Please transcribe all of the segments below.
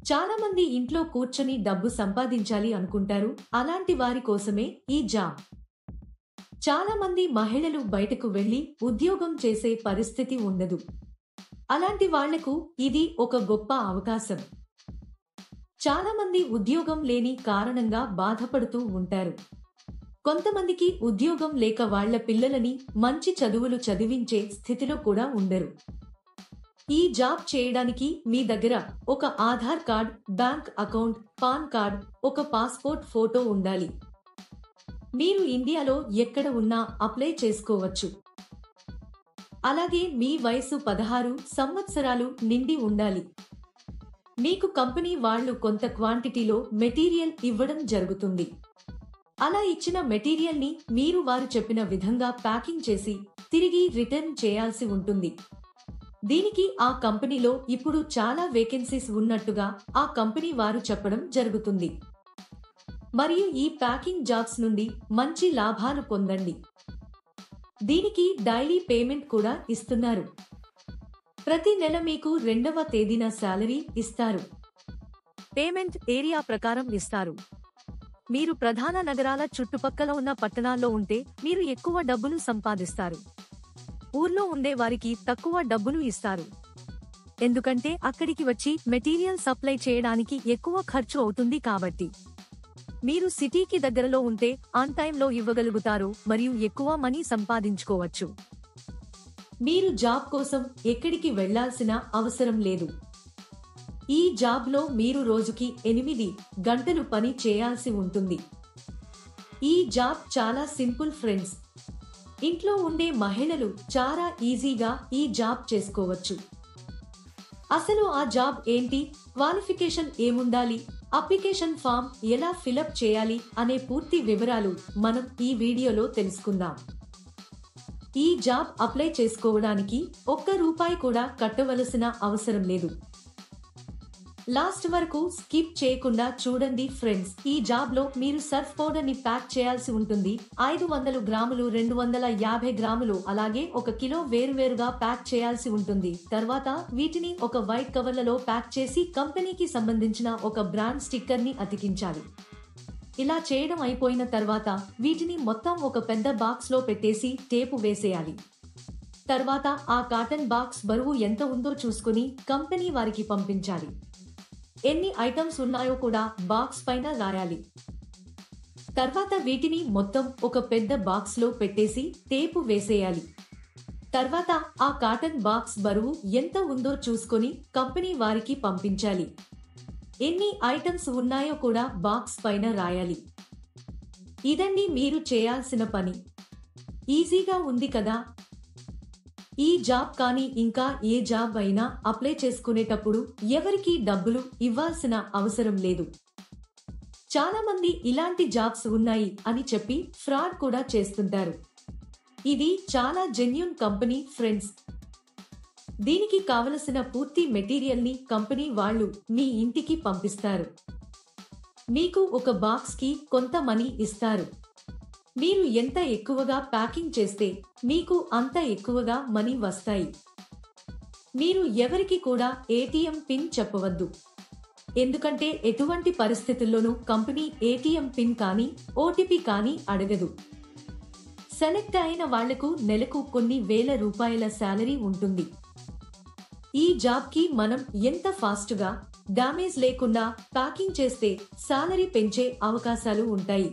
చాలా మంది ఇంట్లో కూర్చొని డబ్బు సంపాదించాలి అనుకుంటారు అలాంటి వారి కోసమే ఈ జాబ్ చాలా మంది మహిళలు బయటకు వెళ్లి ఉద్యోగం చేసే పరిస్థితి ఉండదు అలాంటి వాళ్లకు ఇది ఒక గొప్ప అవకాశం చాలా మంది ఉద్యోగం లేని కారణంగా బాధపడుతూ ఉంటారు కొంతమందికి ఉద్యోగం లేక వాళ్ల పిల్లలని మంచి చదువులు చదివించే స్థితిలో కూడా ఉండరు ఈ జాబ్ చేయడానికి మీ దగ్గర ఒక Aadhaar card bank account PAN card ఒక పాస్పోర్ట్ ఫోటో ఉండాలి మీరు ఇండియాలో ఎక్కడ ఉన్నా అప్లై చేసుకోవచ్చు అలాగే మీ వయసు పదహారు సంవత్సరాలు నిండి ఉండాలి మీకు కంపెనీ వాళ్ళు కొంత క్వాంటిటీలో మెటీరియల్ ఇవ్వడం జరుగుతుంది అలా ఇచ్చిన మెటీరియల్ ని మీరు వారు చెప్పిన విధంగా ప్యాకింగ్ చేసి తిరిగి రిటర్న్ చేయాల్సి ఉంటుంది దీనికి ఆ కంపెనీలో ఇప్పుడు చాలా వేకెన్సీస్ ఉన్నట్టుగా ఆ కంపెనీ వారు చెప్పడం జరుగుతుంది మరియు ఈ ప్యాకింగ్ జాబ్స్ నుండి మంచి లాభాలు పొందండి దీనికి డైలీ పేమెంట్ కూడా ఇస్తున్నారు ప్రతి నెల మీకు రెండవ తేదీన శాలరీ ఇస్తారు పేమెంట్ ఏరియా ప్రకారం ఇస్తారు మీరు ప్రధాన నగరాల చుట్టుపక్కల ఉన్న పట్టణాల్లో ఉంటే మీరు ఎక్కువ డబ్బులు సంపాదిస్తారు ఊర్లో ఉండే వారికి తక్కువ డబ్బులు ఇస్తారు ఎందుకంటే అక్కడికి వచ్చి మెటీరియల్ సప్లై చేయడానికి ఎక్కువ ఖర్చు అవుతుంది కాబట్టి మీరు సిటీకి దగ్గరలో ఉంటే ఆన్ టైంలో ఇవ్వగలుగుతారు మరియు ఎక్కువ మనీ సంపాదించుకోవచ్చు మీరు జాబ్ కోసం ఎక్కడికి వెళ్లాల్సిన అవసరం లేదు ఈ జాబ్లో మీరు రోజుకి ఎనిమిది గంటలు పని చేయాల్సి ఉంటుంది ఈ జాబ్ చాలా సింపుల్ ఫ్రెండ్స్ ఇంట్లో ఉండే మహిళలు చాలా ఈజీగా ఈ జాబ్ చేసుకోవచ్చు అసలు ఆ జాబ్ ఏంటి క్వాలిఫికేషన్ ఏముండాలి అప్లికేషన్ ఫామ్ ఎలా ఫిలప్ చేయాలి అనే పూర్తి వివరాలు మనం ఈ వీడియోలో తెలుసుకుందాం ఈ జాబ్ అప్లై చేసుకోవడానికి ఒక్క రూపాయి కూడా కట్టవలసిన అవసరం లేదు లాస్ట్ వరకు స్కిప్ చేయకుండా చూడండి ఫ్రెండ్స్ ఈ జాబ్ లో మీరు సర్ఫ్ పౌడర్ ని ప్యాక్ చేయాల్సి ఉంటుంది ఐదు వందలు గ్రాములు రెండు వందల యాభై గ్రాములు అలాగే ఒక కిలో వేరువేరుగా ప్యాక్ చేయాల్సి ఉంటుంది తర్వాత వీటిని ఒక వైట్ కవర్లలో ప్యాక్ చేసి కంపెనీకి సంబంధించిన ఒక బ్రాండ్ స్టిక్కర్ ని అతికించాలి ఇలా చేయడం అయిపోయిన తర్వాత వీటిని మొత్తం ఒక పెద్ద బాక్స్ లో పెట్టేసి టేపు వేసేయాలి తర్వాత ఆ కాటన్ బాక్స్ బరువు ఎంత ఉందో చూసుకుని కంపెనీ వారికి పంపించాలి ఎన్ని ఐటమ్స్ ఉన్నాయో కూడా బాక్స్ పైన రాయాలి తర్వాత వీటిని మొత్తం ఒక పెద్ద బాక్స్ లో పెట్టేసి టేపు వేసేయాలి తర్వాత ఆ కాటన్ బాక్స్ బరువు ఎంత ఉందో చూసుకొని కంపెనీ వారికి పంపించాలి ఎన్ని ఐటమ్స్ ఉన్నాయో కూడా బాక్స్ పైన రాయాలి ఇదండి మీరు చేయాల్సిన పని ఈజీగా ఉంది కదా ఈ జాబ్ కానీ ఇంకా ఏ జాబ్ అయినా అప్లై చేసుకునేటప్పుడు ఎవరికీ డబ్బులు ఇవ్వాల్సిన అవసరం లేదు చాలా మంది ఇలాంటి జాబ్స్ ఉన్నాయి అని చెప్పి ఫ్రాడ్ కూడా చేస్తుంటారు ఇది చాలా జెన్యున్ కంపెనీ ఫ్రెండ్స్ దీనికి కావలసిన పూర్తి మెటీరియల్ ని కంపెనీ వాళ్ళు మీ ఇంటికి పంపిస్తారు మీకు ఒక బాక్స్ కి కొంత మనీ ఇస్తారు మీరు ఎంత ఎక్కువగా ప్యాకింగ్ చేస్తే మీకు అంత ఎక్కువగా మనీ వస్తాయి మీరు ఎవరికి కూడా ఏటీఎం పిన్ చెప్పవద్దు ఎందుకంటే ఎటువంటి పరిస్థితుల్లోనూ కంపెనీ ఏటీఎం పిన్ కానీ ఓటీపీ కానీ అడగదు సెలెక్ట్ అయిన వాళ్లకు నెలకు కొన్ని వేల రూపాయల శాలరీ ఉంటుంది ఈ జాబ్ కి మనం ఎంత ఫాస్ట్ గా డామేజ్ లేకుండా ప్యాకింగ్ చేస్తే సాలరీ పెంచే అవకాశాలు ఉంటాయి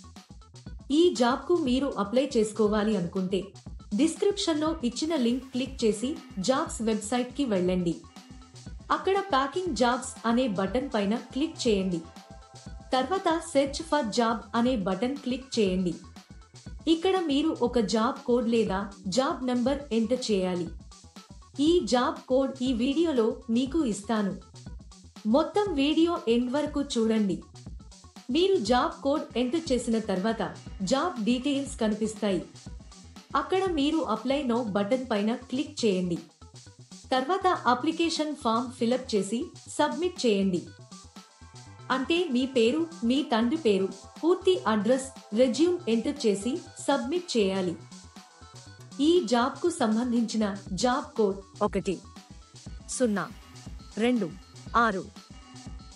ఈ జాబ్ కు మీరు అప్లై చేసుకోవాలి అనుకుంటే డిస్క్రిప్షన్ లో ఇచ్చిన లింక్ క్లిక్ చేసి జాబ్స్ వెబ్సైట్ కి వెళ్ళండి అక్కడ ప్యాకింగ్ జాబ్స్ అనే బటన్ పైన క్లిక్ చేయండి తర్వాత సెర్చ్ ఫర్ జాబ్ అనే బటన్ క్లిక్ చేయండి ఇక్కడ మీరు ఒక జాబ్ కోడ్ లేదా జాబ్ నంబర్ ఎంటర్ చేయాలి ఈ జాబ్ కోడ్ ఈ వీడియోలో మీకు ఇస్తాను మొత్తం వీడియో ఎండ్ వరకు చూడండి మీరు జాబ్ కోడ్ ఎంటర్ చేసిన తర్వాత జాబ్ డీటెయిల్స్ కనిపిస్తాయి అక్కడ మీరు అప్లై నో బటన్ పైన క్లిక్ చేయండి తర్వాత అప్లికేషన్ ఫామ్ ఫిలప్ చేసి సబ్మిట్ చేయండి అంటే మీ పేరు మీ తండ్రి పేరు పూర్తి అడ్రస్ రెజ్యూమ్ ఎంటర్ చేసి సబ్మిట్ చేయాలి ఈ జాబ్ కు సంబంధించిన జాబ్ కోడ్ ఒకటి సున్నా రెండు ఆరు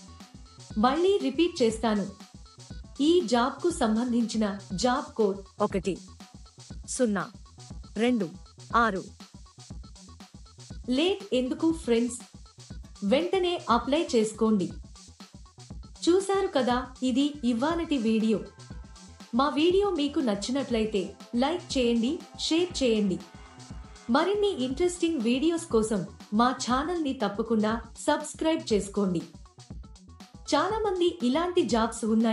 మళ్ళీ రిపీట్ చేస్తాను ఈ జాబ్ కు సంబంధించిన జాబ్ కోడ్ ఒకటి సున్నా రెండు ఆరు లేట్ ఎందుకు ఫ్రెండ్స్ వెంటనే అప్లై చేసుకోండి చూశారు కదా ఇది ఇవాళటి వీడియో మా వీడియో మీకు నచ్చినట్లయితే లైక్ చేయండి షేర్ చేయండి మరిన్ని ఇంట్రెస్టింగ్ వీడియోస్ కోసం మా ఛానల్ ని తప్పకుండా సబ్స్క్రైబ్ చేసుకోండి చాలా మంది ఇలాంటి జాబ్స్ ఉన్నాయి